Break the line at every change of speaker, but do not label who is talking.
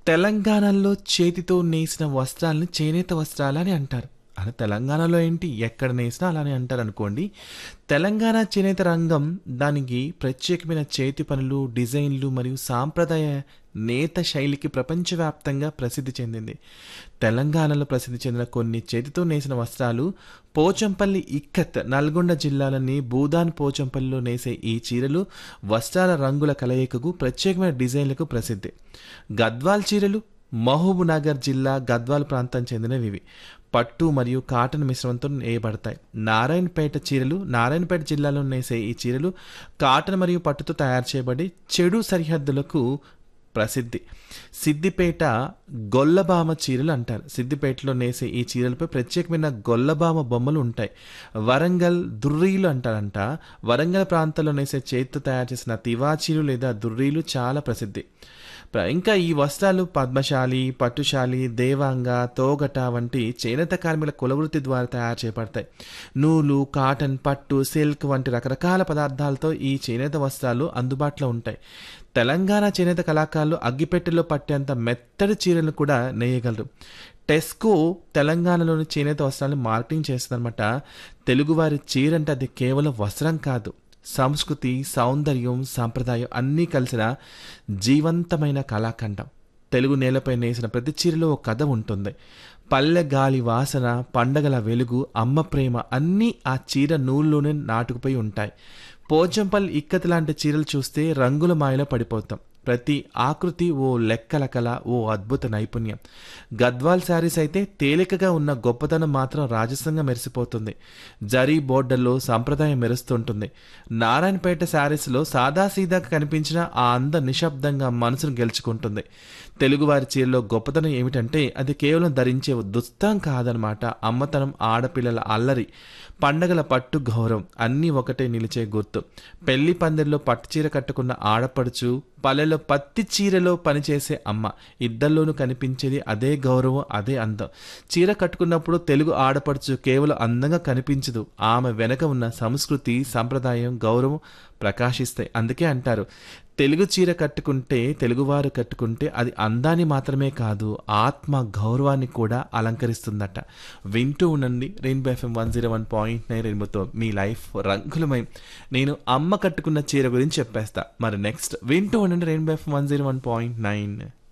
తెలంగాణలో చేతితో నేసిన వస్త్రాలని చేనేత వస్త్రాలు అని అంటారు అలా తెలంగాణలో ఏంటి ఎక్కడ నేసినా అలానే అంటారు అనుకోండి తెలంగాణ చేనేత రంగం దానికి ప్రత్యేకమైన చేతి పనులు డిజైన్లు మరియు సాంప్రదాయ నేత శైలికి ప్రపంచవ్యాప్తంగా ప్రసిద్ధి చెందింది తెలంగాణలో ప్రసిద్ధి చెందిన కొన్ని చేతితో నేసిన వస్త్రాలు పోచంపల్లి ఇక్కత్ నల్గొండ జిల్లాలోని భూదాన్ పోచంపల్లిలో నేసే ఈ చీరలు వస్త్రాల రంగుల కలయికకు ప్రత్యేకమైన డిజైన్లకు ప్రసిద్ధి గద్వాల్ చీరలు మహబూబ్ నగర్ జిల్లా గద్వాల్ ప్రాంతం చెందినవి ఇవి పట్టు మరియు కాటన్ మిశ్రమంతో నేయబడతాయి నారాయణపేట చీరలు నారాయణపేట జిల్లాలో నేసే ఈ చీరలు కాటన్ మరియు పట్టుతో తయారు చేయబడి చెడు సరిహద్దులకు ప్రసిద్ధి సిద్దిపేట గొల్లబామ చీరలు అంటారు సిద్దిపేటలో నేసే ఈ చీరలపై ప్రత్యేకమైన గొల్లబామ బొమ్మలు ఉంటాయి వరంగల్ దుర్రీలు అంటారంట వరంగల్ ప్రాంతంలో నేసే చేతితో తయారు చేసిన తివాచీలు లేదా దుర్రీలు చాలా ప్రసిద్ధి ప్ర- ఇంకా ఈ వస్త్రాలు పద్మశాలి పట్టుశాలి దేవాంగ తోగట వంటి చేనేత కార్మికుల కులవృత్తి ద్వారా తయారు చేయబడతాయి నూలు కాటన్ పట్టు సిల్క్ వంటి రకరకాల పదార్థాలతో ఈ చేనేత వస్త్రాలు అందుబాటులో ఉంటాయి తెలంగాణ చేనేత కళాకారులు అగ్గిపెట్టెలో పట్టేంత మెత్తడి చీరలు కూడా నేయగలరు టెస్కో తెలంగాణలోని చేనేత వస్త్రాలను మార్కెటింగ్ చేస్తుందన్నమాట తెలుగువారి చీర అంటే అది కేవలం వస్త్రం కాదు సంస్కృతి సౌందర్యం సాంప్రదాయం అన్నీ కలిసిన జీవంతమైన కళాఖండం తెలుగు నేలపై నేసిన ప్రతి చీరలో ఒక కథ ఉంటుంది పల్లె గాలి వాసన పండగల వెలుగు అమ్మ ప్రేమ అన్నీ ఆ చీర నూలులోనే నాటుకుపోయి ఉంటాయి పోచంపల్లి ఇక్కత్ లాంటి చీరలు చూస్తే రంగుల మాయలో పడిపోతాం ప్రతి ఆకృతి ఓ లెక్కల కళ ఓ అద్భుత నైపుణ్యం గద్వాల్ శారీస్ అయితే తేలికగా ఉన్న గొప్పతనం మాత్రం రాజసంగా మెరిసిపోతుంది జరీ బోర్డర్లో సంప్రదాయం మెరుస్తుంటుంది నారాయణపేట శారీస్లో సాదాసీదాగా కనిపించిన ఆ అంద నిశ్శబ్దంగా మనసును గెలుచుకుంటుంది తెలుగువారి చీరలో గొప్పతనం ఏమిటంటే అది కేవలం ధరించే దుస్తం కాదనమాట అమ్మతనం ఆడపిల్లల అల్లరి పండగల పట్టు గౌరవం అన్నీ ఒకటే నిలిచే గుర్తు పెళ్లి పందిరిలో పట్టు చీర కట్టుకున్న ఆడపడుచు పల్లెలో పత్తి చీరలో పనిచేసే అమ్మ ఇద్దల్లోనూ కనిపించేది అదే గౌరవం అదే అందం చీర కట్టుకున్నప్పుడు తెలుగు ఆడపడుచు కేవలం అందంగా కనిపించదు ఆమె వెనక ఉన్న సంస్కృతి సంప్రదాయం గౌరవం ప్రకాశిస్తాయి అందుకే అంటారు తెలుగు చీర కట్టుకుంటే తెలుగువారు కట్టుకుంటే అది అందాన్ని మాత్రమే కాదు ఆత్మ గౌరవాన్ని కూడా అలంకరిస్తుందట వింటూ ఉండండి rainbow FM one zero one point nine రెయిన్బోతో మీ లైఫ్ రంగులమయం నేను అమ్మ కట్టుకున్న చీర గురించి చెప్పేస్తా మరి నెక్స్ట్ వింటూ ఉండండి rainbow FM one zero one point nine